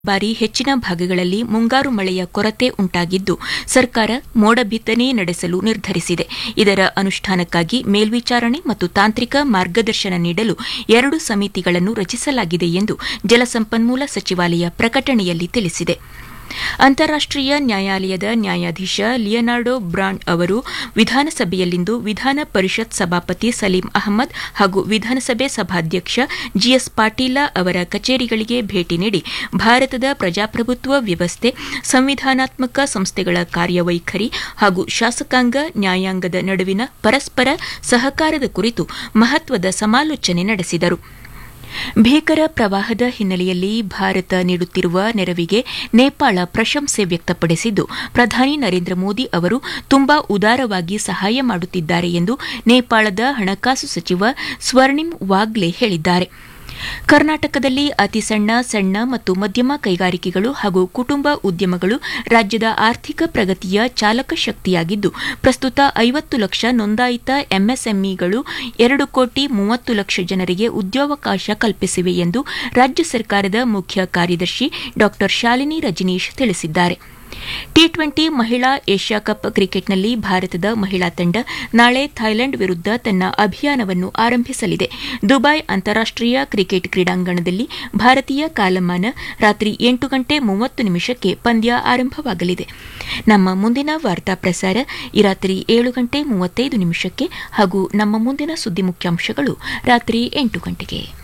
ಬಾರಿ ಹೆಚ್ಚಿನ ಭಾಗಗಳಲ್ಲಿ ಮುಂಗಾರು ಮಳೆಯ ಕೊರತೆ ಉಂಟಾಗಿದ್ದು ಸರ್ಕಾರ ಮೋಡ ಬಿತ್ತನೆ ನಡೆಸಲು ನಿರ್ಧರಿಸಿದೆ ಇದರ ಅನುಷ್ಠಾನಕ್ಕಾಗಿ ಮೇಲ್ವಿಚಾರಣೆ ಮತ್ತು ತಾಂತ್ರಿಕ ಮಾರ್ಗದರ್ಶನ ನೀಡಲು ಎರಡು ಸಮಿತಿಗಳನ್ನು ರಚಿಸಲಾಗಿದೆ ಎಂದು ಜಲಸಂಪನ್ಮೂಲ ಸಚಿವಾಲಯ ಪ್ರಕಟಣೆಯಲ್ಲಿ ತಿಳಿಸಿದೆ ಅಂತಾರಾಷ್ಟೀಯ ನ್ಯಾಯಾಲಯದ ನ್ಯಾಯಾಧೀಶ ಲಿಯನಾರ್ಡೋ ಬ್ರಾಂಡ್ ಅವರು ವಿಧಾನಸಭೆಯಲ್ಲಿಂದು ವಿಧಾನ ಪರಿಷತ್ ಸಭಾಪತಿ ಸಲೀಂ ಅಹಮದ್ ಹಾಗೂ ವಿಧಾನಸಭೆ ಸಭಾಧ್ಯಕ್ಷ ಜಿಎಸ್ ಪಾಟೀಲ ಅವರ ಕಚೇರಿಗಳಿಗೆ ಭೇಟಿ ನೀಡಿ ಭಾರತದ ಪ್ರಜಾಪ್ರಭುತ್ವ ವ್ಯವಸ್ಥೆ ಸಂವಿಧಾನಾತ್ಮಕ ಸಂಸ್ಥೆಗಳ ಕಾರ್ಯವೈಖರಿ ಹಾಗೂ ಶಾಸಕಾಂಗ ನ್ಯಾಯಾಂಗದ ನಡುವಿನ ಪರಸ್ಪರ ಸಹಕಾರದ ಕುರಿತು ಮಹತ್ವದ ಸಮಾಲೋಚನೆ ನಡೆಸಿದರು ಭೀಕರ ಪ್ರವಾಹದ ಹಿನ್ನೆಲೆಯಲ್ಲಿ ಭಾರತ ನೀಡುತ್ತಿರುವ ನೆರವಿಗೆ ನೇಪಾಳ ಪ್ರಶಂಸೆ ವ್ಯಕ್ತಪಡಿಸಿದ್ದು ಪ್ರಧಾನಿ ನರೇಂದ್ರ ಮೋದಿ ಅವರು ತುಂಬಾ ಉದಾರವಾಗಿ ಸಹಾಯ ಮಾಡುತ್ತಿದ್ದಾರೆ ಎಂದು ನೇಪಾಳದ ಹಣಕಾಸು ಸಚಿವ ಸ್ವರ್ಣಿಂ ವಾಗ್ಲೆ ಹೇಳಿದ್ದಾರೆ ಕರ್ನಾಟಕದಲ್ಲಿ ಅತಿ ಸಣ್ಣ ಸಣ್ಣ ಮತ್ತು ಮಧ್ಯಮ ಕೈಗಾರಿಕೆಗಳು ಹಾಗೂ ಕುಟುಂಬ ಉದ್ಯಮಗಳು ರಾಜ್ಯದ ಆರ್ಥಿಕ ಪ್ರಗತಿಯ ಚಾಲಕ ಶಕ್ತಿಯಾಗಿದ್ದು ಪ್ರಸ್ತುತ ಐವತ್ತು ಲಕ್ಷ ನೋಂದಾಯಿತ ಎಂಎಸ್ಎಂಇಗಳು ಎರಡು ಕೋಟಿ ಮೂವತ್ತು ಲಕ್ಷ ಜನರಿಗೆ ಉದ್ಯೋಗಾವಕಾಶ ಕಲ್ಪಿಸಿವೆ ಎಂದು ರಾಜ್ಯ ಸರ್ಕಾರದ ಮುಖ್ಯ ಕಾರ್ಯದರ್ಶಿ ಡಾ ಶಾಲಿನಿ ರಜನೀಶ್ ತಿಳಿಸಿದ್ದಾರೆ ಟಿ ಟ್ವೆಂಟಿ ಮಹಿಳಾ ಏಷ್ಯಾ ಕಪ್ ಕ್ರಿಕೆಟ್ನಲ್ಲಿ ಭಾರತದ ಮಹಿಳಾ ತಂಡ ನಾಳೆ ಥೈಲ್ಯಾಂಡ್ ವಿರುದ್ಧ ತನ್ನ ಅಭಿಯಾನವನ್ನು ಆರಂಭಿಸಲಿದೆ ದುಬೈ ಅಂತಾರಾಷ್ಟೀಯ ಕ್ರಿಕೆಟ್ ಕ್ರೀಡಾಂಗಣದಲ್ಲಿ ಭಾರತೀಯ ಕಾಲಮಾನ ರಾತ್ರಿ ಎಂಟು ಗಂಟೆ ಮೂವತ್ತು ನಿಮಿಷಕ್ಕೆ ಪಂದ್ಯ ಆರಂಭವಾಗಲಿದೆ ನಮ್ಮ ಮುಂದಿನ ವಾರ್ತಾ ಪ್ರಸಾರ ಈ ರಾತ್ರಿ ಏಳು ಗಂಟೆ ಮೂವತ್ತೈದು ನಿಮಿಷಕ್ಕೆ ಹಾಗೂ ನಮ್ಮ ಮುಂದಿನ ಸುದ್ದಿ ಮುಖ್ಯಾಂಶಗಳು ರಾತ್ರಿ ಎಂಟು ಗಂಟೆಗೆ